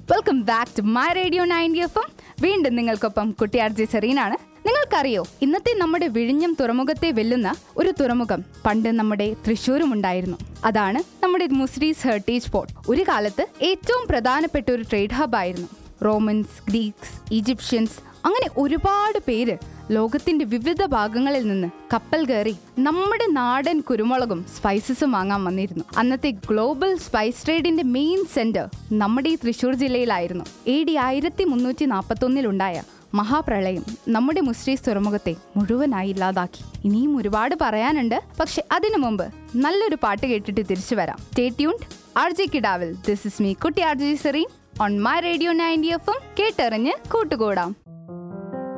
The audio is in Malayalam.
welcome back to my radio ninety F M വീണ്ടും നിങ്ങൾക്കൊപ്പം കുട്ടിയാർജി സെറീനാണ് നിങ്ങൾക്കറിയോ ഇന്നത്തെ നമ്മുടെ വിഴിഞ്ഞം തുറമുഖത്തെ വെല്ലുന്ന ഒരു തുറമുഖം പണ്ട് നമ്മുടെ തൃശ്ശൂരും ഉണ്ടായിരുന്നു അതാണ് നമ്മുടെ മുസ്രീസ് ഹെറിറ്റേജ് പോർട്ട് ഒരു കാലത്ത് ഏറ്റവും പ്രധാനപ്പെട്ട ഒരു ട്രേഡ് ഹബ് ആയിരുന്നു റോമൻസ് ഗ്രീക്സ് ഈജിപ്ഷ്യൻസ് അങ്ങനെ ഒരുപാട് പേര് ലോകത്തിന്റെ വിവിധ ഭാഗങ്ങളിൽ നിന്ന് കപ്പൽ കയറി നമ്മുടെ നാടൻ കുരുമുളകും സ്പൈസസും വാങ്ങാൻ വന്നിരുന്നു അന്നത്തെ ഗ്ലോബൽ സ്പൈസ് ട്രേഡിന്റെ മെയിൻ സെന്റർ നമ്മുടെ ഈ തൃശ്ശൂർ ജില്ലയിലായിരുന്നു എ ഡി ആയിരത്തി മുന്നൂറ്റി നാൽപ്പത്തൊന്നിലുണ്ടായ മഹാപ്രളയം നമ്മുടെ മുസ്രീസ് തുറമുഖത്തെ മുഴുവനായി ഇല്ലാതാക്കി ഇനിയും ഒരുപാട് പറയാനുണ്ട് പക്ഷെ അതിനു മുമ്പ് നല്ലൊരു പാട്ട് കേട്ടിട്ട് തിരിച്ചു വരാം സ്റ്റേ ട്യൂൺഡ് ആർ ജെ കിടാവിൽ this is me Kutty R G Sereen on my radio ninety F M കേട്ടറിഞ്ഞ് കൂട്ടുകൂടാം